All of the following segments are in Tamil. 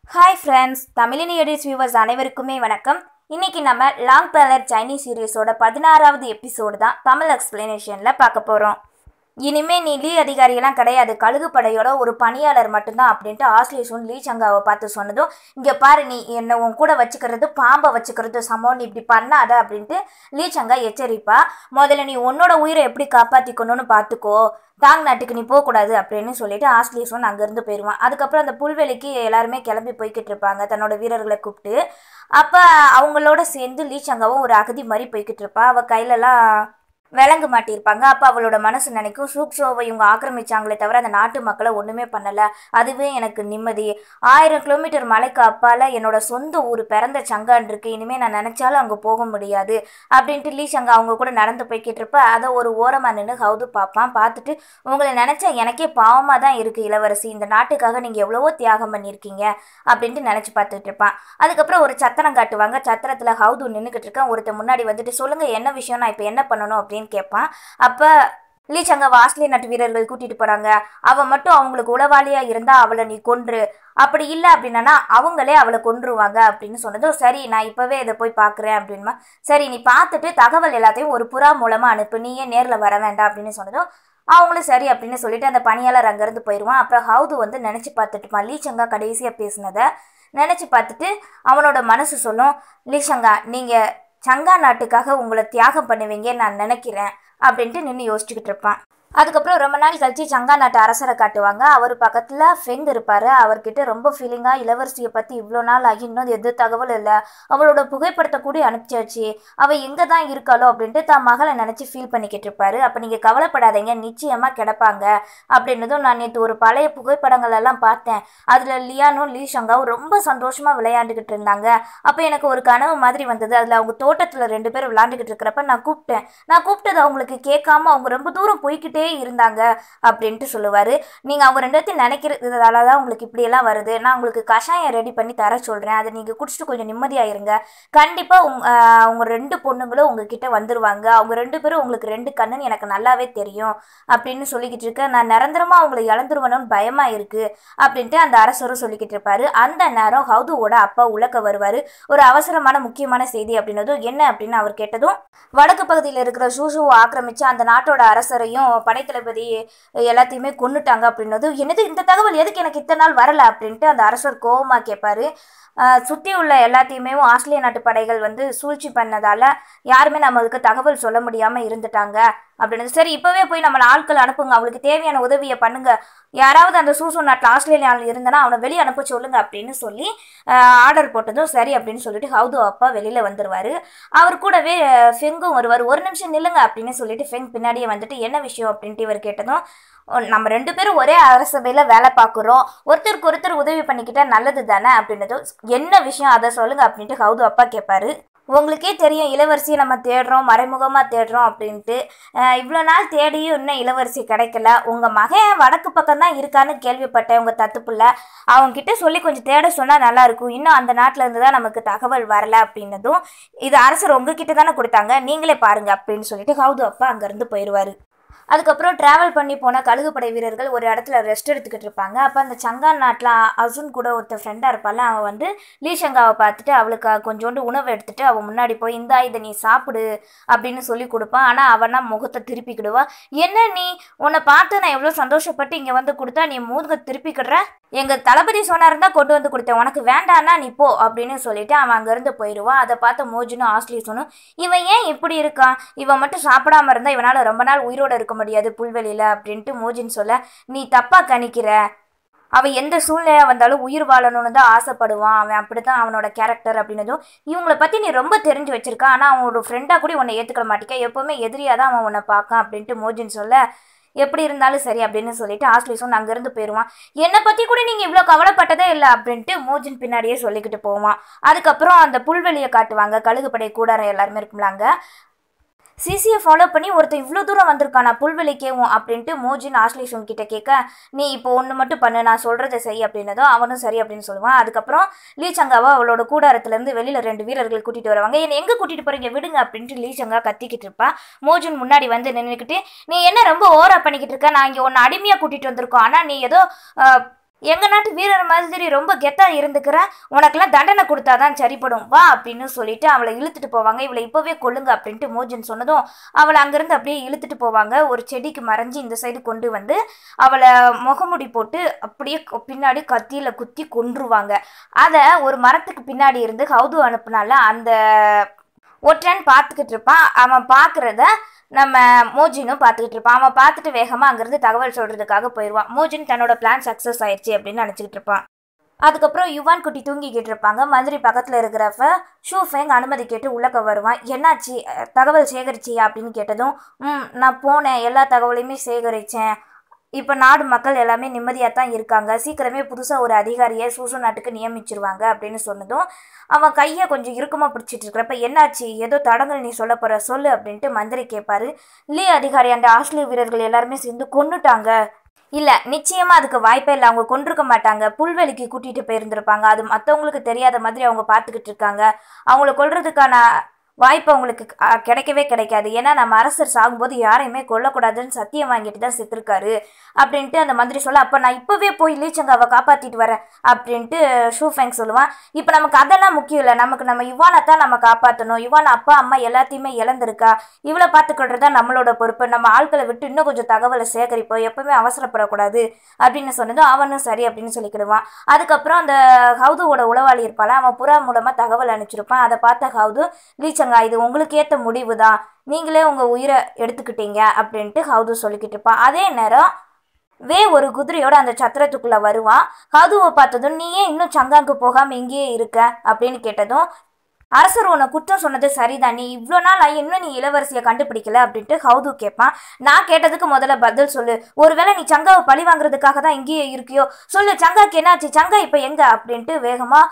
hi friends Tamilini edits viewers அனைவருக்குமே வணக்கம் இன்னைக்கு நம்ம லாங் பேலர் சைனீஸ் சீரிஸோட பதினாறாவது எபிசோடு தான் தமிழ் எக்ஸ்பிளனேஷனில் பார்க்க போகிறோம் இனிமே நீ லீ அதிகாரியெல்லாம் கிடையாது கழுகு படையோட ஒரு பணியாளர் மட்டும்தான் அப்படின்ட்டு ஆஸ்லேஷன் லீ சங்காவை பார்த்து சொன்னதும் இங்கே பாரு நீ என்னை உன் கூட வச்சுக்கிறது பாம்பை வச்சுக்கிறது சமம் நீ இப்படி பண்ணாத அப்படின்ட்டு லீ சங்கா எச்சரிப்பா முதல்ல நீ உன்னோட உயிரை எப்படி காப்பாற்றிக்கணும்னு பார்த்துக்கோ தாங் நாட்டுக்கு நீ போகக்கூடாது அப்படின்னு சொல்லிட்டு ஆஸ்லேஷன் அங்கேருந்து போயிடுவான் அதுக்கப்புறம் அந்த புல்வெளிக்கு எல்லாருமே கிளம்பி போய்கிட்டு இருப்பாங்க தன்னோட வீரர்களை கூப்பிட்டு அப்போ அவங்களோட சேர்ந்து லீ சங்காவும் ஒரு அகதி மாதிரி போய்கிட்டு இருப்பா அவள் கையிலலாம் விலங்கு மாட்டியிருப்பாங்க அப்போ அவளோட மனசு நினைக்கும் சூக்ஷோவை இவங்க ஆக்கிரமிச்சாங்களே தவிர அந்த நாட்டு மக்களை ஒன்றுமே பண்ணலை அதுவே எனக்கு நிம்மதி ஆயிரம் கிலோமீட்டர் மலைக்கு அப்பால் என்னோட சொந்த ஊர் பிறந்த சங்கான் இருக்கு இனிமேல் நான் நினச்சாலும் அங்கே போக முடியாது அப்படின்ட்டு லீ சங்கா அவங்க கூட நடந்து போய்கிட்டு இருப்ப அதை ஒரு ஓரமாக நின்று ஹவுது பார்ப்பான் பார்த்துட்டு உங்களை நினச்சா எனக்கே பாவமாக தான் இருக்குது இளவரசி இந்த நாட்டுக்காக நீங்கள் எவ்வளவோ தியாகம் பண்ணியிருக்கீங்க அப்படின்ட்டு நினச்சி பார்த்துட்டு இருப்பான் அதுக்கப்புறம் ஒரு சத்திரம் காட்டுவாங்க சத்திரத்தில் ஹவுது நின்றுக்கிட்டு இருக்கேன் ஒருத்தர் முன்னாடி வந்துட்டு சொல்லுங்கள் என்ன விஷயம் நான் இப்போ என்ன பண்ணணும் அப்படின்னு கேட்பான் அப்போ லீச்சங்க வாஸ்லி நாட்டு வீரர்கள் கூட்டிட்டு போறாங்க அவ மட்டும் அவங்களுக்கு உளவாளியா இருந்தா அவளை நீ கொன்று அப்படி இல்லை அப்படின்னா அவங்களே அவளை கொன்றுவாங்க அப்படின்னு சொன்னதும் சரி நான் இப்பவே இதை போய் பார்க்குறேன் அப்படின்மா சரி நீ பார்த்துட்டு தகவல் எல்லாத்தையும் ஒரு புறா மூலமா அனுப்பு நீயே நேரில் வர வேண்டாம் அப்படின்னு சொன்னதும் அவங்களும் சரி அப்படின்னு சொல்லிட்டு அந்த பணியாளர் அங்கேருந்து போயிடுவான் அப்புறம் ஹவுது வந்து நினச்சி பார்த்துட்டுப்பான் லீச்சங்கா கடைசியாக பேசினதை நினச்சி பார்த்துட்டு அவனோட மனசு சொல்லும் லீச்சங்கா நீங்கள் சங்கா நாட்டுக்காக உங்களை தியாகம் பண்ணுவீங்கன்னு நான் நினைக்கிறேன் அப்படின்ட்டு நின்று யோசிச்சுக்கிட்டு இருப்பான் அதுக்கப்புறம் ரொம்ப நாள் கழிச்சு சங்கா நாட்டு அரசரை காட்டுவாங்க அவர் பக்கத்தில் ஃபெங் இருப்பார் அவர்கிட்ட ரொம்ப ஃபீலிங்காக இளவரசியை பற்றி இவ்வளோ நாள் ஆகி இன்னும் எது தகவல் இல்லை அவளோட புகைப்படத்தை கூட அனுப்பிச்சாச்சு அவள் எங்கே தான் இருக்காளோ அப்படின்ட்டு தான் மகளை நினச்சி ஃபீல் பண்ணிக்கிட்டு இருப்பாரு அப்போ நீங்கள் கவலைப்படாதீங்க நிச்சயமாக கிடப்பாங்க அப்படின்னதும் நான் நேற்று ஒரு பழைய புகைப்படங்கள் எல்லாம் பார்த்தேன் அதில் லியானும் லீ ஷங்காவும் ரொம்ப சந்தோஷமாக விளையாண்டுக்கிட்டு இருந்தாங்க அப்போ எனக்கு ஒரு கனவு மாதிரி வந்தது அதில் அவங்க தோட்டத்தில் ரெண்டு பேரும் விளையாண்டுக்கிட்டு இருக்கிறப்ப நான் கூப்பிட்டேன் நான் கூப்பிட்டது அவங்களுக்கு கேட்காம அவங்க ரொம்ப தூரம் போய்கிட்டே இருந்தாங்க அப்படின்ட்டு சொல்லுவார் நீங்கள் அவங்க ரெண்டு பேர்த்தையும் நினைக்கிறதால தான் உங்களுக்கு இப்படியெல்லாம் வருது நான் உங்களுக்கு கஷாயம் ரெடி பண்ணி தர சொல்கிறேன் அதை நீங்கள் குடிச்சிட்டு கொஞ்சம் நிம்மதியாக இருங்க கண்டிப்பாக உங் ஆஹ் அவங்க ரெண்டு பொண்ணுங்களும் உங்ககிட்ட வந்துருவாங்க அவங்க ரெண்டு பேரும் உங்களுக்கு ரெண்டு கண்ணுன்னு எனக்கு நல்லாவே தெரியும் அப்படின்னு சொல்லிக்கிட்டு இருக்க நான் நிரந்தரமாக அவங்களை இழந்துருவணும்னு பயமாக இருக்குது அப்படின்ட்டு அந்த அரசரும் சொல்லிக்கிட்டு இருப்பாரு அந்த நேரம் ஹவுதுவோட அப்பா உலக்க வருவார் ஒரு அவசரமான முக்கியமான செய்தி அப்படின்னதும் என்ன அப்படின்னு அவர் கேட்டதும் வடக்கு பகுதியில் இருக்கிற சூசுவை ஆக்கிரமிச்சு அந்த நாட்டோட அரசரையும் படைத்தளபதி எல்லாத்தையுமே கொன்னுட்டாங்க அப்படின்னது என்னது இந்த தகவல் எதுக்கு எனக்கு இத்தனை நாள் வரல அப்படின்ட்டு அந்த அரசர் கோவமாக கேட்பாரு சுற்றி உள்ள எல்லாத்தையுமே ஆஸ்திரேலிய நாட்டு படைகள் வந்து சூழ்ச்சி பண்ணதால யாருமே நம்மளுக்கு தகவல் சொல்ல முடியாமல் இருந்துட்டாங்க அப்படின்னு சரி இப்போவே போய் நம்ம ஆட்கள் அனுப்புங்க அவளுக்கு தேவையான உதவியை பண்ணுங்க யாராவது அந்த சூசு நாட்டில் ஆஸ்திரேலியாவில் இருந்தனா அவனை வெளியே அனுப்ப சொல்லுங்க அப்படின்னு சொல்லி ஆர்டர் போட்டதும் சரி அப்படின்னு சொல்லிட்டு ஹவுது அப்பா வெளியில் வந்துடுவார் அவர் கூடவே அஹ், ஃபெங்கும் வருவார் ஒரு நிமிஷம் நில்லுங்க அப்படின்னு சொல்லிட்டு ஃபெங் பின்னாடியே வந்துட்டு என்ன விஷயம் அப்படின்ட்டு இவர் கேட்டதும் "ஓ, நம்ம ரெண்டு பேரும் ஒரே அரசபையில் வேலை பார்க்குறோம் ஒருத்தருக்கு ஒருத்தர் உதவி பண்ணிக்கிட்டா நல்லது தானே அப்படின்னதும் என்ன விஷயம் அதை சொல்லுங்க அப்படின்ட்டு ஹவுது அப்பா கேட்பாரு உங்களுக்கே தெரியும் இளவரசியை நம்ம தேடுறோம் மறைமுகமாக தேடுறோம் அப்படின்ட்டு அஹ் இவ்வளோ நாள் தேடியும் இன்னும் இளவரசி கிடைக்கல உங்கள் மகன் வடக்கு பக்கம் தான் இருக்கான்னு கேள்விப்பட்டேன் உங்கள் தத்துப்புள்ள அவங்கக்கிட்ட சொல்லி கொஞ்சம் தேட சொன்னால் நல்லா இருக்கும் இன்னும் அந்த நாட்டில் இருந்து தான் நமக்கு தகவல் வரல அப்படின்னதும் இது அரசர் உங்ககிட்ட தானே கொடுத்தாங்க நீங்களே பாருங்க அப்படின்னு சொல்லிட்டு ஹவுது அப்பா அங்கேருந்து போயிடுவார் அதுக்கப்புறம் ட்ராவல் பண்ணி போன கழுகுப்படை வீரர்கள் ஒரு இடத்துல ரெஸ்ட் எடுத்துக்கிட்டு இருப்பாங்க அப்போ அந்த சங்கான் நாட்டில் அசுன் கூட ஒருத்தர் ஃப்ரெண்டாக இருப்பாள் அவன் வந்து லீஷங்காவை பார்த்துட்டு அவளுக்கு கொஞ்சோண்டு உணவு எடுத்துட்டு அவன் முன்னாடி போய் இந்தா இதை நீ சாப்பிடு அப்படின்னு சொல்லி கொடுப்பான் ஆனால் அவனா முகத்தை திருப்பிக்கிடுவா என்ன நீ உன்னை பார்த்து நான் எவ்வளோ சந்தோஷப்பட்டு இங்கே வந்து கொடுத்தா நீ முகத்தை திருப்பிக்கிடுற எங்கள் தளபதி சொன்னார் தான் கொண்டு வந்து கொடுத்தேன் உனக்கு வேண்டான்னா நீ போ அப்படின்னு சொல்லிட்டு அவன் அங்கேருந்து போயிடுவான் அதை பார்த்து மோஜினும் ஆஸ்லியூசனும் இவன் ஏன் இப்படி இருக்கான் இவன் மட்டும் சாப்பிடாம இருந்தால் இவனால் ரொம்ப நாள் உயிரோட இருக்க முடியாது புல்வெளியில் அப்படின்ட்டு மோஜின் சொல்ல நீ தப்பாக கணிக்கிற அவன் எந்த சூழ்நிலையாக வந்தாலும் உயிர் வாழணும்னு தான் ஆசைப்படுவான் அவன் அப்படி தான் அவனோட கேரக்டர் அப்படின்னதும் இவங்கள பற்றி நீ ரொம்ப தெரிஞ்சு வச்சிருக்கான் ஆனால் அவனோட ஃப்ரெண்டாக கூட உன்னை ஏற்றுக்க மாட்டேங்க எப்போவுமே எதிரியாக தான் அவன் உன்னை பார்க்கான் அப்படின்ட்டு மோஜின் சொல்ல எப்படி இருந்தாலும் சரி அப்படின்னு சொல்லிட்டு ஆஸ்லிசோன் அங்கேருந்து போயிடுவான் என்னை பற்றி கூட நீங்கள் இவ்வளோ கவலைப்பட்டதே இல்லை அப்படின்ட்டு மோஜின் பின்னாடியே சொல்லிக்கிட்டு போவான் அதுக்கப்புறம் அந்த புல்வெளியை காட்டுவாங்க கழுகுப்படை கூடாரம் எல்லாருமே இருக்கும்ல அங்கே சிசியை ஃபாலோ பண்ணி ஒருத்தன் இவ்வளோ தூரம் வந்திருக்கானா புல்வெளிக்கேவும் அப்படின்ட்டு மோஜின் ஆஸ்லேஷன் கிட்ட கேட்க நீ இப்போ ஒன்று மட்டும் பண்ணு நான் சொல்கிறத செய் அப்படின்னதும் அவனும் சரி அப்படின்னு சொல்லுவான் அதுக்கப்புறம் லீ சங்காவை அவளோட கூடாரத்துலேருந்து வெளியில் ரெண்டு வீரர்கள் கூட்டிகிட்டு வருவாங்க என்னை எங்கே கூட்டிகிட்டு போகிறீங்க விடுங்க அப்படின்ட்டு லீ சங்கா கத்திக்கிட்டு இருப்பா மோஜின் முன்னாடி வந்து நின்றுக்கிட்டு நீ என்ன ரொம்ப ஓவரா பண்ணிக்கிட்டு இருக்க நான் இங்கே ஒன்று அடிமையாக கூட்டிகிட்டு வந்திருக்கோம் ஆனால் நீ ஏதோ அஹ், எங்க நாட்டு வீரர் மாதிரி ரொம்ப கெத்தா இருந்துக்கிற உனக்கெல்லாம் தண்டனை கொடுத்தாதான் சரிப்படும் வா அப்படின்னு சொல்லிட்டு அவளை இழுத்துட்டு போவாங்க இவளை இப்போவே கொல்லுங்க அப்படின்ட்டு மோஜன் சொன்னதும் அவளை அங்கேருந்து அப்படியே இழுத்துட்டு போவாங்க ஒரு செடிக்கு மறைஞ்சு இந்த சைடு கொண்டு வந்து அவளை முகமுடி போட்டு அப்படியே க- பின்னாடி கத்தியில் குத்தி கொன்றுவாங்க அதை ஒரு மரத்துக்கு பின்னாடி இருந்து ஹவுது அனுப்புனால அந்த ஒற்றன் பார்த்துக்கிட்டு இருப்பான் அவன் பார்க்குறத நம்ம மோஜினும் பார்த்துக்கிட்டு இருப்பான் அவன் பார்த்துட்டு வேகமாக அங்கேருந்து தகவல் சொல்கிறதுக்காக போயிடுவான் மோஜின் தன்னோட பிளான் சக்ஸஸ் ஆயிடுச்சு அப்படின்னு நினச்சிக்கிட்டு இருப்பான் அதுக்கப்புறம் யுவான் குட்டி தூங்கிக்கிட்டு இருப்பாங்க மந்திரி பக்கத்தில் இருக்கிறப்ப ஷூ ஃபேங் அனுமதி கேட்டு உள்ளக்க வருவான் என்னாச்சு அஹ், தகவல் சேகரிச்சியா அப்படின்னு கேட்டதும் ம் நான் போனேன் எல்லா தகவலையுமே சேகரித்தேன் இப்போ நாடு மக்கள் எல்லாமே நிம்மதியாக தான் இருக்காங்க சீக்கிரமே புதுசாக ஒரு அதிகாரியை சூசு நாட்டுக்கு நியமிச்சிருவாங்க அப்படின்னு சொன்னதும் அவன் கையை கொஞ்சம் இறுக்கமாக பிடிச்சிட்டு இருக்கிறப்ப என்னாச்சு ஏதோ தடங்கள் நீ சொல்ல போகிற சொல்லு அப்படின்ட்டு மந்திரி கேட்பாரு லீ அதிகாரி அந்த ஆஸ்திரேலிய வீரர்கள் எல்லாருமே சேர்ந்து கொன்னுட்டாங்க இல்லை நிச்சயமாக அதுக்கு வாய்ப்பே இல்லை அவங்க கொண்டிருக்க மாட்டாங்க புல்வெளிக்கு கூட்டிகிட்டு போயிருந்திருப்பாங்க அது மற்றவங்களுக்கு தெரியாத மாதிரி அவங்க பார்த்துக்கிட்டு இருக்காங்க அவங்கள கொல்றதுக்கான வாய்ப்பு அவங்களுக்கு அ, கிடைக்கவே கிடைக்காது ஏன்னா நம்ம அரசர் சாகும்போது யாரையுமே கொல்லக்கூடாதுன்னு சத்தியம் வாங்கிட்டு தான் செத்துருக்காரு அப்படின்ட்டு அந்த மந்திரி சொல்ல அப்போ நான் இப்போவே போய் லீச்சங்காவை காப்பாற்றிட்டு வரேன் அப்படின்ட்டு ஷூஃபேங் சொல்லுவான் இப்போ நமக்கு அதெல்லாம் முக்கியம் இல்லை நமக்கு நம்ம யுவானை தான் நம்ம காப்பாற்றணும் யுவான் அப்பா அம்மா எல்லாத்தையுமே இழந்திருக்கா இவளை பார்த்துக்கிட்டு தான் நம்மளோட பொறுப்பு நம்ம ஆட்களை விட்டு இன்னும் கொஞ்சம் தகவலை சேகரிப்போம் எப்பவுமே அவசரப்படக்கூடாது அப்படின்னு சொன்னதும் அவனும் சரி அப்படின்னு சொல்லிக்கிடுவான் அதுக்கப்புறம் அந்த ஹவுதுவோட உளவாளி இருப்பாள் அவன் புறா மூலமாக தகவல் அனுப்பிச்சிருப்பான் அதை பார்த்த ஹவுது லீச்சங்கா இது உங்களுக்கு ஏற்ற முடிவு தான் நீங்களே உங்கள் உயிரை எடுத்துக்கிட்டீங்க அப்படின்ட்டு ஹவுது சொல்லிக்கிட்டு இருப்பான் அதே நேரம் வே ஒரு குதிரையோட அந்த சத்திரத்துக்குள்ள வருவான் ஹவுதுவை பார்த்ததும் நீ ஏன் இன்னும் சங்காங்கு போகாம இங்கேயே இருக்க அப்படின்னு கேட்டதும் அரசர் உன்னை குற்றம் சொன்னது சரிதான் நீ இவ்வளோ நாள் ஆகி இன்னும் நீ இளவரசியை கண்டுபிடிக்கல அப்படின்ட்டு ஹவுது கேட்பான் நான் கேட்டதுக்கு முதல்ல பதில் சொல்லு ஒருவேளை நீ சங்காவை பழி வாங்குறதுக்காக தான் இங்கேயே இருக்கியோ சொல்லு சங்காக்கு என்னாச்சு சங்கா இப்போ எங்க அப்படின்ட்டு வேகமா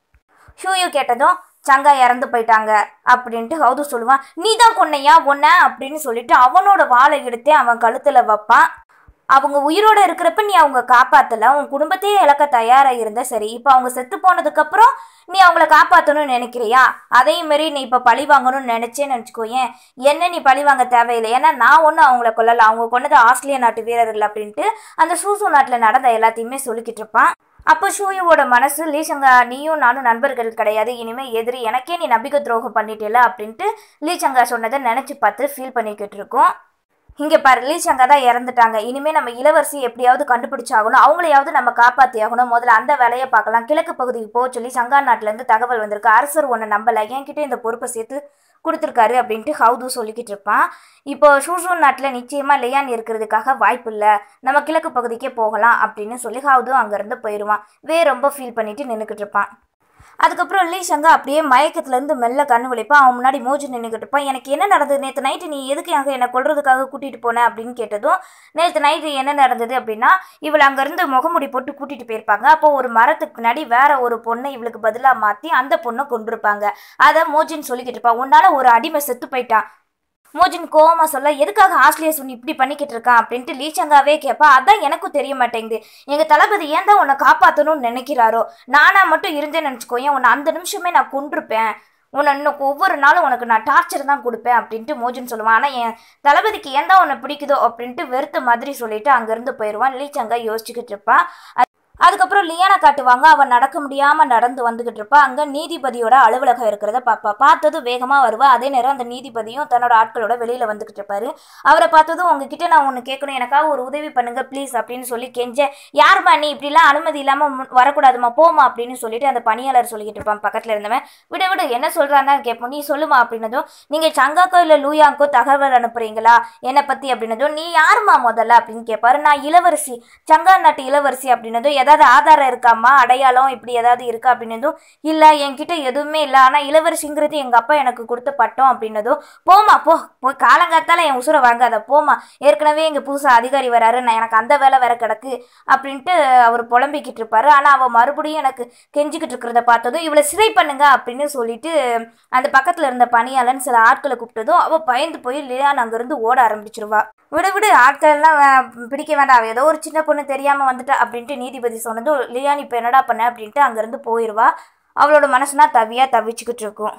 ஹியூயு கேட்டதும் சங்கா இறந்து போயிட்டாங்க அப்படின்ட்டு ஹவுது சொல்லுவான் நீ தான் கொன்னையா உன்ன அப்படின்னு சொல்லிட்டு அவனோட வாளை எடுத்தே அவன் கழுத்துல வைப்பான் அவங்க உயிரோட இருக்கிறப்ப நீ அவங்க காப்பாத்தல உன் குடும்பத்தையே இழக்க தயாரா இருந்த சரி இப்போ அவங்க செத்து போனதுக்கு அப்புறம் நீ அவங்கள காப்பாற்றணும்னு நினைக்கிறியா அதே மாதிரி நீ இப்போ பழி வாங்கணும்னு நினைச்சேன்னு நினச்சிக்கோயேன் என்ன நீ பழி வாங்க தேவையில்லை ஏன்னா நான் ஒன்றும் அவங்கள கொல்லல அவங்க கொண்டது ஆஸ்திரேலியா நாட்டு வீரர்கள் அப்படின்ட்டு அந்த சூசு நாட்டில் நடந்த எல்லாத்தையுமே சொல்லிக்கிட்டு இருப்பான் அப்போ ஷூயுவோட மனசு லீசங்கா நீயும் நானும் நண்பர்கள் கிடையாது இனிமே எதிரி எனக்கே நீ நம்பிக்கை துரோகம் பண்ணிட்டேல அப்படின்ட்டு லீசங்கா சொன்னதை நினச்சி பார்த்து ஃபீல் பண்ணிக்கிட்டு இருக்கோம் இங்கே பாரு லீசங்கா தான் இறந்துட்டாங்க இனிமே நம்ம இளவரசி எப்படியாவது கண்டுபிடிச்சாகணும் அவங்களையாவது நம்ம காப்பாற்றி ஆகணும் முதல்ல அந்த வேலையை பார்க்கலாம் கிழக்கு பகுதிக்கு போக சொல்லி சங்கா நாட்டிலேருந்து தகவல் வந்திருக்கு அரசர் ஒன்று நம்பலை என்கிட்ட இந்த பொறுப்பை சேர்த்து கொடுத்துருக்காரு அப்படின்ட்டு ஹவுது சொல்லிக்கிட்டு இருப்பான் இப்போ ஷூஷூன் நாட்டில் நிச்சயமாக லியான் இருக்கிறதுக்காக வாய்ப்பு இல்லை நம்ம கிழக்கு பகுதிக்கே போகலாம் அப்படின்னு சொல்லி ஹவுது அங்கேருந்து போயிடுவான் வே ரொம்ப ஃபீல் பண்ணிட்டு நின்றுக்கிட்டு இருப்பான் அதுக்கப்புறம் லீ சங்கா அப்படியே மயக்கத்துலேருந்து மெல்ல கண்ணு விழிப்பான் அவன் முன்னாடி மோஜி நின்றுக்கிட்டு இருப்பான் எனக்கு என்ன நடந்தது நேற்று நைட்டு நீ எதுக்கு அங்கே என்னை கொல்றதுக்காக கூட்டிகிட்டு போன அப்படின்னு கேட்டதும் நேற்று நைட்டு என்ன நடந்தது அப்படின்னா இவளை அங்கேருந்து முகமுடி போட்டு கூட்டிகிட்டு போயிருப்பாங்க அப்போ ஒரு மரத்துக்கு பின்னாடி வேற ஒரு பொண்ணை இவளுக்கு பதிலாக மாற்றி அந்த பொண்ணை கொண்டிருப்பாங்க அதை மோஜின்னு சொல்லிக்கிட்டு இருப்பான் உன்னால ஒரு அடிமை செத்து போயிட்டான் மோஜின் கோவமா சொல்ல எதுக்காக ஆஸ்திரேலியா சுனி இப்படி பண்ணிக்கிட்டு இருக்கான் அப்படின்ட்டு லீச்சங்காவே கேட்பா அதான் எனக்கும் தெரிய மாட்டேங்குது எங்க தளபதி ஏன் தான் உன்னை காப்பாற்றணும்னு நினைக்கிறாரோ நானா மட்டும் இருந்தேன்னு நினச்சிக்கோயேன் உன்னை அந்த நிமிஷமே நான் கொண்டிருப்பேன் உன்னை இன்னும் ஒவ்வொரு நாளும் உனக்கு நான் டார்ச்சர் தான் கொடுப்பேன் அப்படின்ட்டு மோஜின் சொல்லுவான் ஆனால் என் தளபதிக்கு ஏன் தான் உன்னை பிடிக்குதோ அப்படின்ட்டு வெறுத்த மாதிரி சொல்லிட்டு அங்கேருந்து போயிடுவான் லீச்சங்கா யோசிச்சுக்கிட்டு இருப்பா அதுக்கப்புறம் லியானை காட்டுவாங்க அவன் நடக்க முடியாம நடந்து வந்துகிட்டு இருப்பா அங்க நீதிபதியோட அலுவலகம் இருக்கிறத பாப்பா பார்த்ததும் வேகமா வருவா அதே நேரம் அந்த நீதிபதியும் தன்னோட ஆட்களோட வெளியில வந்துகிட்டு இருப்பாரு அவரை பார்த்ததும் உங்ககிட்ட நான் ஒன்று கேட்கணும் எனக்காக ஒரு உதவி பண்ணுங்க ப்ளீஸ் அப்படின்னு சொல்லி கெஞ்ச யாரும்மா நீ இப்படிலாம் அனுமதி இல்லாம முன் வரக்கூடாதுமா போமா அப்படின்னு சொல்லிட்டு அந்த பணியாளர் சொல்லிக்கிட்டு இருப்பான் பக்கத்துல இருந்தவன் விடு விடு என்ன சொல்றான்னு தான் கேட்போம் நீ சொல்லுமா அப்படின்னதும் நீங்க சங்காக்கோ இல்ல லூயாங்கோ தகவல் அனுப்புறீங்களா என்னை பத்தி அப்படின்னதும் நீ யாருமா முதல்ல அப்படின்னு கேட்பாரு நான் இளவரசி சங்கா நாட்டு இளவரசி அப்படின்னதும் ஏதாவது ஆதாரம் இருக்காம்மா அடையாளம் இப்படி ஏதாவது இருக்கா அப்படின்னதும் இல்லை என்கிட்ட எதுவுமே இல்லை ஆனால் இளவரசிங்கிறது எங்கள் அப்பா எனக்கு கொடுத்த பட்டம் அப்படின்னதும் போமா போ போய் காலங்காத்தால என் உசுரை வாங்காத போமா ஏற்கனவே இங்கே புதுசாக அதிகாரி வராரு நான் எனக்கு அந்த வேலை வேற கிடக்கு அப்படின்ட்டு அவர் புலம்பிக்கிட்டு இருப்பாரு ஆனால் அவள் மறுபடியும் எனக்கு கெஞ்சிக்கிட்டு இருக்கிறத பார்த்ததும் இவளை சிறை பண்ணுங்க அப்படின்னு சொல்லிட்டு அந்த பக்கத்தில் இருந்த பணியாளன் சில ஆட்களை கூப்பிட்டதும் அவள் பயந்து போய் லியான் அங்கேருந்து ஓட ஆரம்பிச்சிருவா விடு விடு ஆட்கள் எல்லாம் வே- பிடிக்க வேண்டாம் அவ ஏதோ ஒரு சின்ன பொண்ணு தெரியாம வந்துட்டா அப்படின்ட்டு நீதிபதி சொன்னதும் லியான் இப்போ என்னடா பண்ண அப்படின்ட்டு அங்கேருந்து போயிடுவா அவளோட மனசுனா தவியா தவிச்சுக்கிட்டு இருக்கும்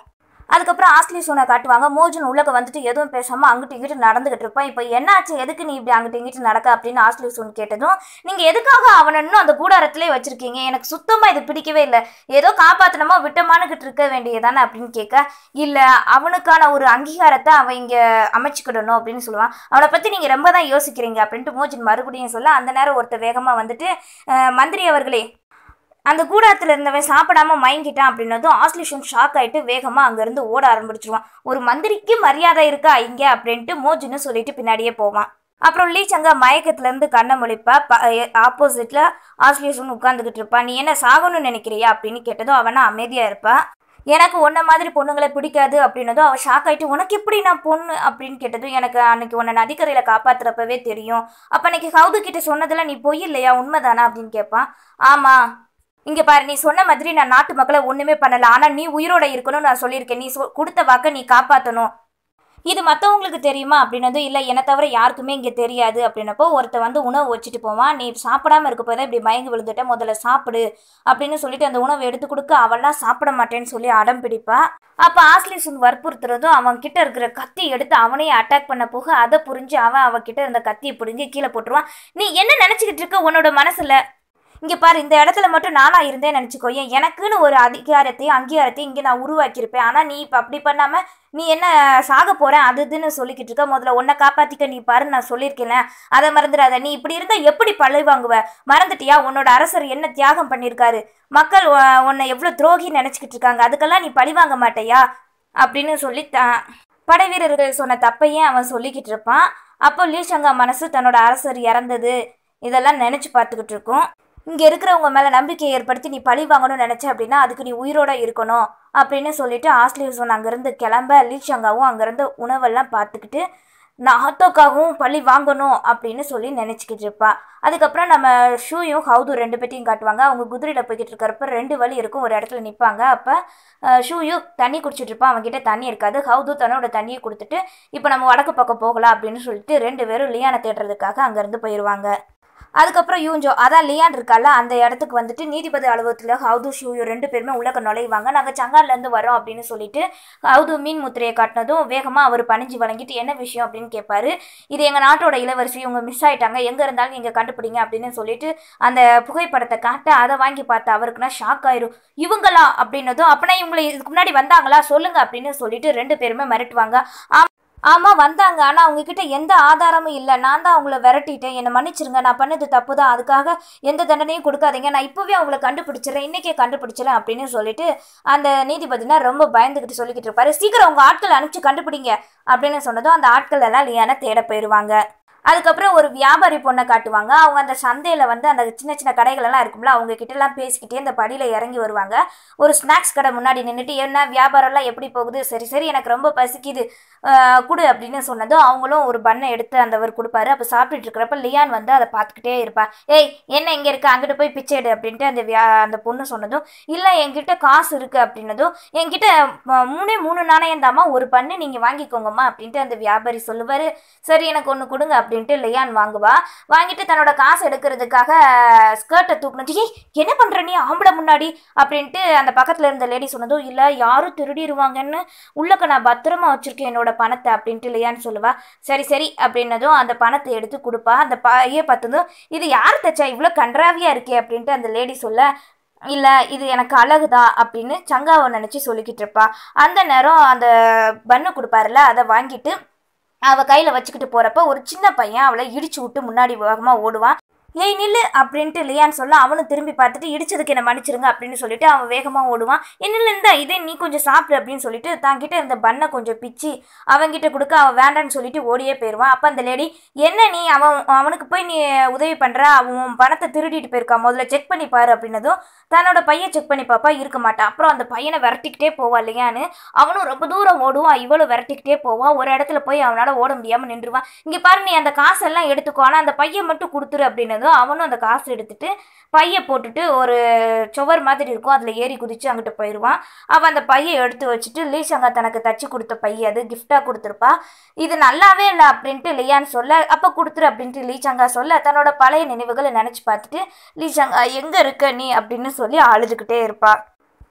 அதுக்கப்புறம் ஆஸ்லி சோனை காட்டுவாங்க மோஜன் உள்ளக்க வந்துட்டு எதுவும் பேசாமல் அங்கிட்டு இங்கிட்டு நடந்துகிட்டு இருப்பான் இப்போ என்னாச்சு எதுக்கு நீ இப்படி அங்கிட்டு இங்கிட்டு நடக்க அப்படின்னு ஆஸ்லி சோன் கேட்டதும் நீங்கள் எதுக்காக அவனை இன்னும் அந்த கூடாரத்திலே வச்சிருக்கீங்க எனக்கு சுத்தமாக இது பிடிக்கவே இல்லை ஏதோ காப்பாற்றணுமா விட்டமானுக்கிட்டு இருக்க வேண்டியதானே அப்படின்னு கேட்க இல்லை அவனுக்கான ஒரு அங்கீகாரத்தை அவன் இங்கே அமைச்சுக்கிடணும் அப்படின்னு சொல்லுவான் அவனை பற்றி நீங்கள் ரொம்ப தான் யோசிக்கிறீங்க அப்படின்ட்டு மோஜன் மறுபடியும் சொல்ல அந்த நேரம் ஒருத்தர் வேகமாக வந்துட்டு "அஹ், மந்திரி அவர்களே அந்த கூடாரத்தில் இருந்தவன் சாப்பிடாம மயங்கிட்டான் அப்படின்னதும் ஆஸ்லிஷன் ஷாக் ஆயிட்டு வேகமாக அங்கேருந்து ஓட ஆரம்பிச்சிருவான் ஒரு மந்திரிக்கு மரியாதை இருக்கா இங்கே அப்படின்ட்டு மோஜுன்னு சொல்லிட்டு பின்னாடியே போவான் அப்புறம் லீ சங்கா மயக்கத்துலேருந்து கண்ணை முழிப்பா ஆப்போசிட்டில் ஆஸ்லிஷன் உட்காந்துக்கிட்டு இருப்பான் நீ என்ன சாகணும்னு நினைக்கிறியா அப்படின்னு கேட்டதும் அவனா அமைதியாக இருப்பா எனக்கு உன்ன மாதிரி பொண்ணுங்களை பிடிக்காது அப்படின்னதும் அவள் ஷாக் ஆயிட்டு உனக்கு எப்படி நான் பொண்ணு அப்படின்னு கேட்டதும் எனக்கு அன்னைக்கு உன்னை நதிக்கரையில் காப்பாத்துறப்பவே தெரியும் அப்போ அன்னைக்கு ஹவுது கிட்ட சொன்னதில் நீ பொய் இல்லையா உண்மைதானா அப்படின்னு கேட்பான் ஆமாம் இங்கே பாரு நீ சொன்ன மாதிரி நான் நாட்டு மக்களை ஒன்றுமே பண்ணல ஆனால் நீ உயிரோட இருக்கணும்னு நான் சொல்லியிருக்கேன் நீ சொ கொடுத்த வாக்கை நீ காப்பாற்றணும் இது மற்றவங்களுக்கு தெரியுமா அப்படின்னதும் இல்லை என்னை தவிர யாருக்குமே இங்கே தெரியாது அப்படின்னப்போ ஒருத்தன் வந்து உணவு வச்சுட்டு போவான் நீ சாப்பிடாம இருக்க போய் தான் இப்படி மயங்கி விழுந்துட்ட முதல்ல சாப்பிடு அப்படின்னு சொல்லிட்டு அந்த உணவை எடுத்து கொடுக்க அவள்லாம் சாப்பிட மாட்டேன்னு சொல்லி அடம் பிடிப்பா அப்போ ஆஸ்லிசன் வற்புறுத்துறதும் அவன் கிட்ட இருக்கிற கத்தி எடுத்து அவனையே அட்டாக் பண்ண போக அதை புரிஞ்சு அவன் அவகிட்ட இருந்த கத்தியை பிடுங்கி கீழே போட்டுருவான் நீ என்ன நினச்சிக்கிட்டு இருக்க உன்னோட மனசுல இங்கே பாரு இந்த இடத்துல மட்டும் நானாக இருந்தேன் நினச்சிக்கோ ஏன் எனக்குன்னு ஒரு அதிகாரத்தையும் அங்கீகாரத்தையும் இங்கே நான் உருவாக்கியிருப்பேன் ஆனால் நீ இப்போ அப்படி பண்ணாமல் நீ என்ன சாக போகிறேன் அது இதுன்னு சொல்லிக்கிட்டு இருக்க முதல்ல உன்னை காப்பாற்றிக்க நீ பாரு நான் சொல்லியிருக்கேன் அதை மறந்துடாத நீ இப்படி இருந்தால் எப்படி பழி வாங்குவ மறந்துட்டியா உன்னோட அரசர் என்ன தியாகம் பண்ணியிருக்காரு மக்கள் உ- உன்னை எவ்வளோ துரோகி நினச்சிக்கிட்டு இருக்காங்க அதுக்கெல்லாம் நீ பழி வாங்க மாட்டேயா அப்படின்னு சொல்லி த படை வீரர்கள் சொன்ன தப்பையே அவன் சொல்லிக்கிட்டு இருப்பான் அப்போ லீஷங்கா மனசு தன்னோட அரசர் இறந்தது இதெல்லாம் நினச்சி பார்த்துக்கிட்டு இருக்கும் இங்கே இருக்கிறவங்க மேலே நம்பிக்கையை ஏற்படுத்தி நீ பழி வாங்கணும்னு நினச்ச அப்படின்னா அதுக்கு நீ உயிரோட இருக்கணும் அப்படின்னு சொல்லிட்டு ஆஸ்லியூசன் அங்கேருந்து கிளம்ப லீஷங்காவும் அங்கேருந்து உணவெல்லாம் பார்த்துக்கிட்டு நான் ஆத்தோக்காகவும் பழி வாங்கணும் அப்படின்னு சொல்லி நினச்சிக்கிட்டு இருப்பா அதுக்கப்புறம் நம்ம ஷூயும் ஹவுது ரெண்டு பேத்தையும் காட்டுவாங்க அவங்க குதிரையில் போய்கிட்டு இருக்கிறப்ப ரெண்டு வழி இருக்கும் ஒரு இடத்துல நிற்பாங்க அப்போ ஷூயும் தண்ணி குடிச்சிட்டு இருப்பான் அவங்ககிட்ட தண்ணி இருக்காது ஹவுது தன்னோட தண்ணியை கொடுத்துட்டு இப்போ நம்ம வடக்கு பக்கம் போகலாம் அப்படின்னு சொல்லிட்டு ரெண்டு பேரும் லியானை தேடுறதுக்காக அங்கேருந்து போயிடுவாங்க அதுக்கப்புறம் யூஞ்சோ அதான் லியான் இருக்கால அந்த இடத்துக்கு வந்துட்டு நீதிபதி அலுவலகத்தில் ஹவுது ஷூயோ ரெண்டு பேருமே உள்ளக்க நுழைவாங்க நாங்கள் சங்கார்லேருந்து வரோம் அப்படின்னு சொல்லிட்டு ஹவுது மீன் முத்திரையை காட்டினதும் வேகமாக அவர் பணிஞ்சு வழங்கிட்டு என்ன விஷயம் அப்படின்னு கேட்பாரு இது எங்கள் நாட்டோட இளவரசி இவங்க மிஸ் ஆயிட்டாங்க எங்கே இருந்தாலும் நீங்கள் கண்டுபிடிங்க அப்படின்னு சொல்லிட்டு அந்த புகைப்படத்தை காட்ட அதை வாங்கி பார்த்த அவருக்குன்னா ஷாக் ஆயிரும் இவங்களா அப்படின்னதும் அப்பனா இவங்களை இதுக்கு முன்னாடி வந்தாங்களா சொல்லுங்க அப்படின்னு சொல்லிட்டு ரெண்டு பேருமே மிரட்டுவாங்க ஆம் ஆமாம் வந்தாங்க ஆனால் அவங்கக்கிட்ட எந்த ஆதாரமும் இல்லை நான் தான் அவங்கள விரட்டிட்டேன் என்னை மன்னிச்சிருங்க நான் பண்ணது தப்பு தான் அதுக்காக எந்த தண்டனையும் கொடுக்காதீங்க நான் இப்போவே அவங்கள கண்டுபிடிச்சிடறேன் இன்றைக்கே கண்டுபிடிச்சிடறேன் அப்படின்னு சொல்லிட்டு அந்த நீதிபதினா ரொம்ப பயந்துக்கிட்டு சொல்லிக்கிட்டு இருப்பாரு சீக்கிரம் உங்கள் ஆட்களை அனுப்பிச்சு கண்டுபிடிங்க அப்படின்னு சொன்னதும் அந்த ஆட்கள் எல்லாம் லியானை தேட போயிடுவாங்க அதுக்கப்புறம் ஒரு வியாபாரி பொண்ணை காட்டுவாங்க அவங்க அந்த சந்தையில் வந்து அந்த சின்ன சின்ன கடைகள் எல்லாம் இருக்கும்ல அவங்க கிட்டலாம் பேசிக்கிட்டே அந்த படியில் இறங்கி வருவாங்க ஒரு ஸ்நாக்ஸ் கடை முன்னாடி நின்றுட்டு என்ன வியாபாரம்லாம் எப்படி போகுது சரி சரி எனக்கு ரொம்ப பசிக்குது ஆஹ் கொடு அப்படின்னு சொன்னதும் அவங்களும் ஒரு பண்ணை எடுத்து அந்தவர் கொடுப்பாரு அப்போ சாப்பிட்டுட்டு இருக்கிறப்ப லியான் வந்து அதை பார்த்துக்கிட்டே இருப்பா ஏய் என்ன இங்கே இருக்க அங்கிட்டு போய் பிச்சை எடு அப்படின்ட்டு அந்த வியா அந்த பொண்ணு சொன்னதும் இல்லை என்கிட்ட காசு இருக்குது அப்படின்னதும் என்கிட்ட ம- மூணே மூணு நாணயம் தாம்மா ஒரு பண்ணு நீங்கள் வாங்கிக்கோங்கம்மா அப்படின்ட்டு அந்த வியாபாரி சொல்லுவார் சரி எனக்கு ஒன்று கொடுங்க அப்படின்ட்டு லியான் வாங்குவா வாங்கிட்டு தன்னோட காசு எடுக்கிறதுக்காக ஸ்கர்ட்டை தூக்குனது ஏய் என்ன பண்ணுற நீ ஆம்பளை முன்னாடி அப்படின்ட்டு அந்த பக்கத்தில் இருந்த லேடி சொன்னதும் இல்லை யாரும் திருடிடுவாங்கன்னு உள்ளக்க நான் பத்திரமா வச்சிருக்கேன் என்னோட பணத்தை அப்படின்ட்டு லியான் சொல்லுவா சரி சரி அப்படின்னதும் அந்த பணத்தை எடுத்து கொடுப்பா அந்த பைய பார்த்ததும் இது யார் தச்சா இவ்வளோ கன்றாவியாக இருக்கே அப்படின்ட்டு அந்த லேடி சொல்ல இல்லை இது எனக்கு அழகுதான் அப்படின்னு சங்காவை நினச்சி சொல்லிக்கிட்டு இருப்பா அந்த நேரம் அந்த பண்ணு கொடுப்பாருல அதை வாங்கிட்டு அவள் கையில் வச்சுக்கிட்டு போகிறப்ப ஒரு சின்ன பையன் அவளை இடிச்சு விட்டு முன்னாடி வேகமாக ஓடுவான் ஏய் நில்லு அப்படின்ட்டு லியான் சொல்ல அவனும் திரும்பி பார்த்துட்டு இடிச்சதுக்கு என்ன மன்னிச்சிருங்க அப்படின்னு சொல்லிட்டு அவன் வேகமாக ஓடுவான் என்னில் இருந்தா இதே நீ கொஞ்சம் சாப்பிடு அப்படின்னு சொல்லிட்டு தாங்கிட்ட இருந்த பண்ணை கொஞ்சம் பிச்சு அவன்கிட்ட கொடுக்க அவன் வேண்டான்னு சொல்லிட்டு ஓடியே போயிடுவான் அப்போ அந்த லேடி என்ன நீ அவன் அவனுக்கு போய் நீ உதவி பண்ணுற அவன் உன் பணத்தை திருடிட்டு போயிருக்கான் முதல்ல செக் பண்ணி பாரு அப்படின்னதும் தன்னோட பையன் செக் பண்ணி பார்ப்பா இருக்க மாட்டான் அப்புறம் அந்த பையனை விரட்டிக்கிட்டே போவா இல்லையான்னு அவனும் ரொம்ப தூரம் ஓடுவான் இவளும் விரட்டிக்கிட்டே போவான் ஒரு இடத்துல போய் அவனால் ஓட முடியாமல் நின்றுவான் இங்கே பாரு நீ அந்த காசெல்லாம் எடுத்துக்கோ ஆனால் அந்த பையன் மட்டும் கொடுத்துரு அப்படின்னதும் அவனும் அந்த காசு எடுத்துட்டு பையை போட்டுட்டு ஒரு சுவர் மாதிரி இருக்கும் அதில் ஏறி குதிச்சு அங்கிட்டு போயிடுவான் அவன் அந்த பையை எடுத்து வச்சுட்டு லீஷங்கா தனக்கு தச்சு கொடுத்த பை அது கிஃப்டாக கொடுத்துருப்பா இது நல்லாவே இல்லை அப்படின்ட்டு லியான் சொல்ல அப்போ கொடுத்துரு அப்படின்ட்டு லீச்சங்கா சொல்ல தன்னோட பழைய நினைவுகளை நினச்சி பார்த்துட்டு லீச்சங்கா எங்கே இருக்க நீ அப்படின்னு சொல்லி அழுதுகிட்டே இருப்பா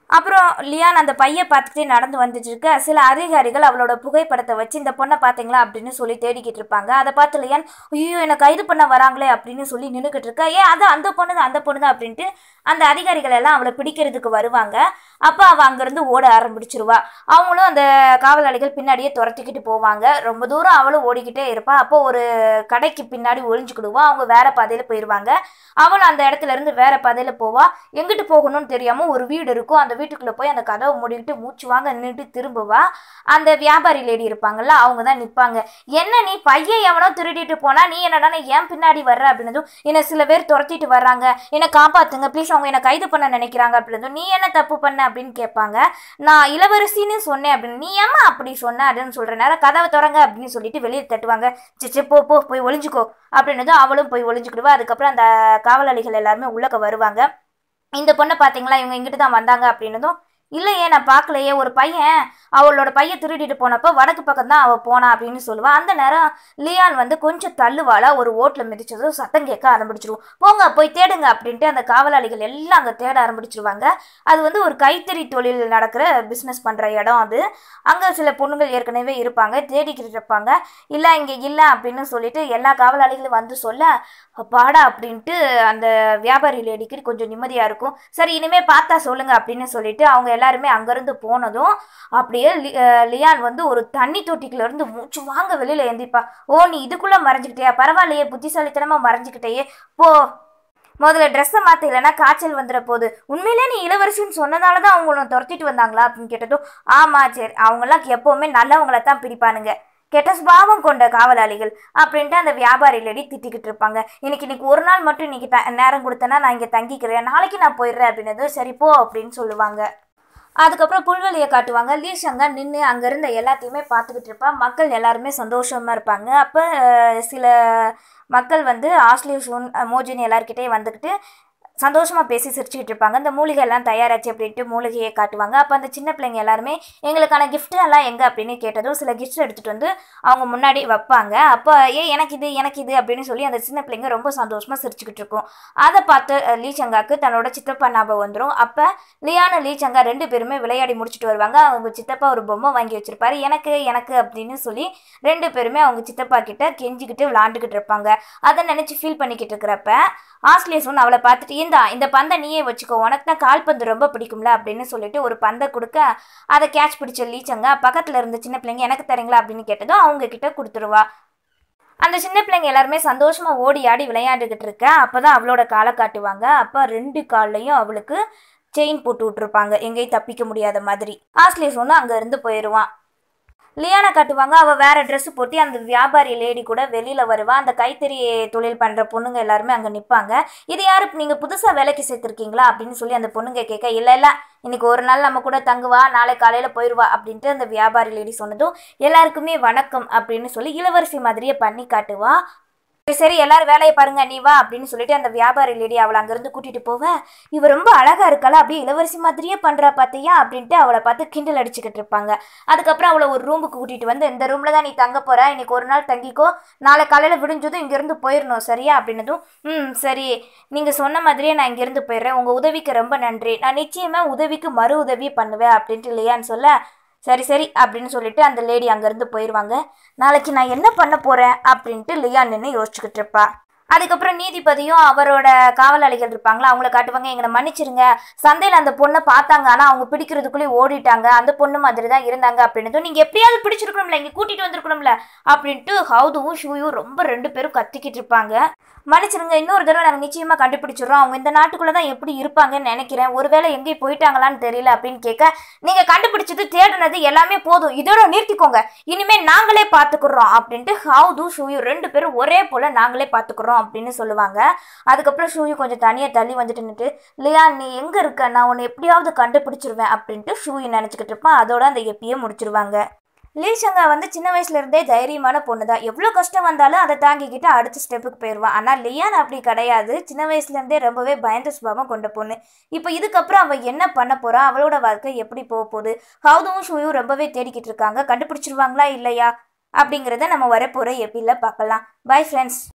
அப்புறம் லியான் அந்த பையை பார்த்துட்டே நடந்து வந்துட்டு இருக்க சில அதிகாரிகள் அவளோட புகைப்படத்தை வச்சு இந்த பொண்ணை பார்த்தீங்களா அப்படின்னு சொல்லி தேடிக்கிட்டு இருப்பாங்க அதை பார்த்து லியான் ஐயோ என்னை கைது பண்ண வராங்களே அப்படின்னு சொல்லி நின்றுக்கிட்டு இருக்கா ஏ அது அந்த பொண்ணு தான் அந்த பொண்ணு தான் அப்படின்ட்டு அந்த அதிகாரிகள் எல்லாம் அவளை பிடிக்கிறதுக்கு வருவாங்க அப்போ அவள் அங்கேருந்து ஓட ஆரம்பிச்சிருவா அவங்களும் அந்த காவலாளிகள் பின்னாடியே துரத்திக்கிட்டு போவாங்க ரொம்ப தூரம் அவளும் ஓடிக்கிட்டே இருப்பா அப்போ ஒரு கடைக்கு பின்னாடி ஒளிஞ்சுக்கிடுவா அவங்க வேற பாதையில் போயிடுவாங்க அவளும் அந்த இடத்துல இருந்து வேற பாதையில் போவா எங்கிட்டு போகணும்னு தெரியாமல் ஒரு வீடு இருக்கும் அந்த வீட்டுக்குள்ளே போய் அந்த கதவை மூடிக்கிட்டு மூச்சு வாங்க நின்றுட்டு திரும்புவா அந்த வியாபாரி லேடி இருப்பாங்கல்ல அவங்க தான் நிற்பாங்க என்ன நீ பையன் எவனோ திருடிட்டு போனா நீ என்னடா ஏன் பின்னாடி வர்ற அப்படின்னதும் என்னை சில பேர் துரத்திட்டு வர்றாங்க என்னை காப்பாத்துங்க ப்ளீஸ் அவங்க என்னை கைது பண்ண நினைக்கிறாங்க அப்படின்னதும் நீ என்ன தப்பு பண்ண அப்படின்னு கேட்பாங்க நான் இளவரசின்னு சொன்னேன் அப்படின்னு நீ ஏம்மா அப்படி சொன்ன அப்படின்னு சொல்ற நேரம் கதவை திறங்க அப்படின்னு சொல்லிட்டு வெளியே தட்டுவாங்க சிச்சே போ போ போய் ஒளிஞ்சுக்கோ அப்படின்னதும் அவளும் போய் ஒளிஞ்சுக்கிடுவா அதுக்கப்புறம் அந்த காவலாளிகள் எல்லாருமே உள்ளக்க வருவாங்க இந்த பொண்ணை பார்த்தீங்களா இவங்க இங்கிட்டு தான் வந்தாங்க அப்படின்னதும் இல்லையே நான் பார்க்கலையே ஒரு பையன் அவளோட பையன் திருடிட்டு போனப்போ வடக்கு பக்கம் தான் அவள் போனா அப்படின்னு சொல்லுவா அந்த நேரம் லியான் வந்து கொஞ்சம் தள்ளுவாளா ஒரு ஓட்டில் மிதிச்சதும் சத்தம் கேட்க ஆரம்பிச்சிருவோம் போங்க போய் தேடுங்க அப்படின்ட்டு அந்த காவலாளிகள் எல்லாம் அங்கே தேட ஆரம்பிச்சிருவாங்க அது வந்து ஒரு கைத்தறி தொழில் நடக்கிற பிஸ்னஸ் பண்ணுற இடம் அது அங்கே சில பொண்ணுங்கள் ஏற்கனவே இருப்பாங்க தேடிக்கிட்டு இருப்பாங்க இல்லை இங்கே இல்லை அப்படின்னு சொல்லிட்டு எல்லா காவலாளிகளும் வந்து சொல்ல பாடா அப்படின்ட்டு அந்த வியாபாரி லேடிக்கு கொஞ்சம் நிம்மதியாக இருக்கும் சரி இனிமே பார்த்தா சொல்லுங்க அப்படின்னு சொல்லிட்டு அவங்க எல்லாருமே அங்கேருந்து போனதும் அப்படியே லி- அஹ் லியான் வந்து ஒரு தண்ணி தொட்டிக்குள்ள இருந்து மூச்சு வாங்க வெளியில் எந்திப்பா ஓ நீ இதுக்குள்ளே மறைஞ்சிக்கிட்டியா பரவாயில்லையே புத்திசாலித்தனமாக மறைஞ்சிக்கிட்டேயே போ முதல்ல ட்ரெஸ்ஸை மாற்ற இல்லைன்னா காய்ச்சல் வந்துட போகுது உண்மையிலே நீ இளவரசின்னு சொன்னதால தான் அவங்க உன்னை துரத்திட்டு வந்தாங்களா அப்படின்னு கேட்டதும் ஆமாம் சரி அவங்கெல்லாம் எப்போவுமே நல்லவங்கள தான் பிடிப்பானுங்க கெட்ட சுபாவம் கொண்ட காவலாளிகள் அப்படின்ட்டு அந்த வியாபாரி லேடி திட்டிக்கிட்டு இருப்பாங்க இன்னைக்கு இன்னைக்கு ஒரு நாள் மட்டும் இன்னைக்கு த நேரம் கொடுத்தேன்னா நான் இங்கே தங்கிக்கிறேன் நாளைக்கு நான் போயிடுறேன் அப்படின்னதும் சரி போ அப்படின்னு சொல்லுவாங்க அதுக்கப்புறம் புல்வெளியை காட்டுவாங்க லீ சங்கா நின்று அங்கே இருந்த எல்லாத்தையுமே பார்த்துக்கிட்டு இருப்பா மக்கள் எல்லாருமே சந்தோஷமாக இருப்பாங்க அப்போ சில மக்கள் வந்து ஆஸ்லி சூன் மோஜின் எல்லார்கிட்டயும் வந்துக்கிட்டு சந்தோஷமாக பேசி சிரிச்சுக்கிட்டு இருப்பாங்க இந்த மூலிகை எல்லாம் தயாராச்சு அப்படின்ட்டு மூலிகையை காட்டுவாங்க அப்போ அந்த சின்ன பிள்ளைங்க எல்லாருமே எங்களுக்கான gift எல்லாம் எங்கே அப்படின்னு கேட்டதும் சில கிஃப்ட்ஸ் எடுத்துகிட்டு வந்து அவங்க முன்னாடி வைப்பாங்க அப்போ ஏ எனக்கு இது எனக்கு இது அப்படின்னு சொல்லி அந்த சின்ன பிள்ளைங்க ரொம்ப சந்தோஷமாக சிரிச்சுக்கிட்டு இருக்கும் அதை பார்த்து அஹ், லீ சங்காக்கு தன்னோட சித்தப்பா ஞாபகம் வந்துடும் அப்போ லியான லீ சங்கா ரெண்டு பேருமே விளையாடி முடிச்சுட்டு வருவாங்க அவங்க சித்தப்பா ஒரு பொம்மை வாங்கி வச்சிருப்பாரு எனக்கு எனக்கு அப்படின்னு சொல்லி ரெண்டு பேருமே அவங்க சித்தப்பா கிட்ட கெஞ்சிக்கிட்டு விளாண்டுக்கிட்டு இருப்பாங்க அதை நினச்சி ஃபீல் பண்ணிக்கிட்டு இருக்கிறப்ப ஆஸ்லேசன் அவளை பார்த்துட்டு இந்தா இந்த பந்தை நீயே வச்சுக்கோ உனக்கு தான் கால்பந்து ரொம்ப பிடிக்கும்ல அப்படின்னு சொல்லிட்டு ஒரு பந்தை கொடுக்க அதை கேட்ச் பிடிச்ச லீச்சங்க பக்கத்தில் இருந்த சின்ன பிள்ளைங்க எனக்கு தரீங்களா அப்படின்னு கேட்டதும் அவங்க கிட்ட கொடுத்துருவா அந்த சின்ன பிள்ளைங்க எல்லாருமே சந்தோஷமா ஓடி ஆடி விளையாண்டுக்கிட்டு இருக்க அப்பதான் அவளோட காலை காட்டுவாங்க அப்போ ரெண்டு கால்லையும் அவளுக்கு செயின் போட்டு விட்டுருப்பாங்க எங்கேயும் தப்பிக்க முடியாத மாதிரி ஆஸ்லே சொன்னா அங்க இருந்து போயிடுவான் லியானா காட்டுவாங்க அவள் வேற Dress போட்டு அந்த வியாபாரி லேடி கூட வெளியில் வருவா அந்த கைத்தறி தொழில் பண்ணுற பொண்ணுங்க எல்லாருமே அங்கே நிற்பாங்க இது யாரு நீங்கள் புதுசாக வேலைக்கு சேர்த்துருக்கீங்களா அப்படின்னு சொல்லி அந்த பொண்ணுங்க கேட்க இல்லை இல்லை இன்னைக்கு ஒரு நாள் நம்ம கூட தங்குவா நாளை காலையில் போயிடுவா அப்படின்ட்டு அந்த வியாபாரி லேடி சொன்னதும் எல்லாருக்குமே வணக்கம் அப்படின்னு சொல்லி இளவரசி மாதிரியே பண்ணி காட்டுவா சரி சரி எல்லாரும் வேலையை பாருங்க நீ வா அப்படின்னு சொல்லிட்டு அந்த வியாபாரி லேடி அவளை அங்கேருந்து கூட்டிட்டு போவ இவ ரொம்ப அழகா இருக்காளா அப்படியே இளவரசி மாதிரியே பண்றா பார்த்தியா அப்படின்ட்டு அவளை பார்த்து கிண்டல் அடிச்சுக்கிட்டு இருப்பாங்க அதுக்கப்புறம் அவளை ஒரு ரூமுக்கு கூட்டிட்டு வந்து இந்த ரூம்ல தான் நீ தங்க போற இன்னைக்கு ஒரு நாள் தங்கிக்கோ நாளை காலையில விடிஞ்சதும் இங்கிருந்து போயிடணும் சரியா அப்படின்னதும் ம் சரி நீங்க சொன்ன மாதிரியே நான் இங்கிருந்து போயிடுறேன் உங்க உதவிக்கு ரொம்ப நன்றி நான் நிச்சயமா உதவிக்கு மறு உதவி பண்ணுவேன் அப்படின்ட்டு இல்லையான்னு சொல்ல சரி சரி அப்படின்னு சொல்லிட்டு அந்த லேடி அங்கேருந்து போயிடுவாங்க நாளைக்கு நான் என்ன பண்ண போகிறேன் அப்படின்ட்டு லியா நின்று யோசிச்சுக்கிட்டு இருப்பா அதுக்கப்புறம் நீதிபதியும் அவரோட காவலாளிகள் இருப்பாங்களா அவங்கள காட்டுவாங்க எங்களை மன்னிச்சிருங்க சந்தையில் அந்த பொண்ணை பார்த்தாங்க ஆனால் அவங்க பிடிக்கிறதுக்குள்ளேயே ஓடிட்டாங்க அந்த பொண்ணு மாதிரி தான் இருந்தாங்க அப்படின்னதும் நீங்கள் எப்படியாவது பிடிச்சிருக்கணும்ல இங்கே கூட்டிகிட்டு வந்திருக்கணும்ல அப்படின்ட்டு ஹவுதுவும் ஷூயும் ரொம்ப ரெண்டு பேரும் கத்திக்கிட்டு இருப்பாங்க மன்னிச்சிருங்க இன்னொரு தடவை நாங்கள் நிச்சயமாக கண்டுபிடிச்சிடுறோம் அவங்க இந்த நாட்டுக்குள்ளே தான் எப்படி இருப்பாங்கன்னு நினைக்கிறேன் ஒருவேளை எங்கேயும் போயிட்டாங்களான்னு தெரியல அப்படின்னு கேட்க நீங்கள் கண்டுபிடிச்சது தேடுனது எல்லாமே போதும் இதோட நிறுத்திக்கோங்க இனிமேல் நாங்களே பார்த்துக்குறோம் அப்படின்ட்டு ஹவுது ஷூயும் ரெண்டு பேரும் ஒரே போல் நாங்களே பார்த்துக்குறோம் அப்படின்னு சொல்லுவாங்க அதுக்கப்புறம் ஷூயு கொஞ்சம் தனியாக தள்ளி வந்துட்டு நின்னுட்டு லியா நீ எங்கே இருக்க நான் உன்னை எப்படியாவது கண்டுபிடிச்சிருவேன் அப்படின்ட்டு ஷூயு நினச்சிக்கிட்டு இருப்பான் அதோட அந்த எப்பியை முடிச்சிருவாங்க லீஷங்கா வந்து சின்ன வயசுல இருந்தே தைரியமான பொண்ணு தான் எவ்வளோ கஷ்டம் வந்தாலும் அதை தாங்கிக்கிட்டு அடுத்த ஸ்டெப்புக்கு போயிடுவான் ஆனால் லியான் அப்படி கிடையாது சின்ன வயசுல இருந்தே ரொம்பவே பயந்த சுபாவம் கொண்ட பொண்ணு இப்போ இதுக்கப்புறம் அவள் என்ன பண்ண போறா அவளோட வாழ்க்கை எப்படி போக போகுது ஹவுதுவும் ஷூயும் ரொம்பவே தேடிக்கிட்டு இருக்காங்க கண்டுபிடிச்சிருவாங்களா இல்லையா அப்படிங்கிறத நம்ம வரப்போகிற எப்பியில் பார்க்கலாம் பை ஃப்ரெண்ட்ஸ்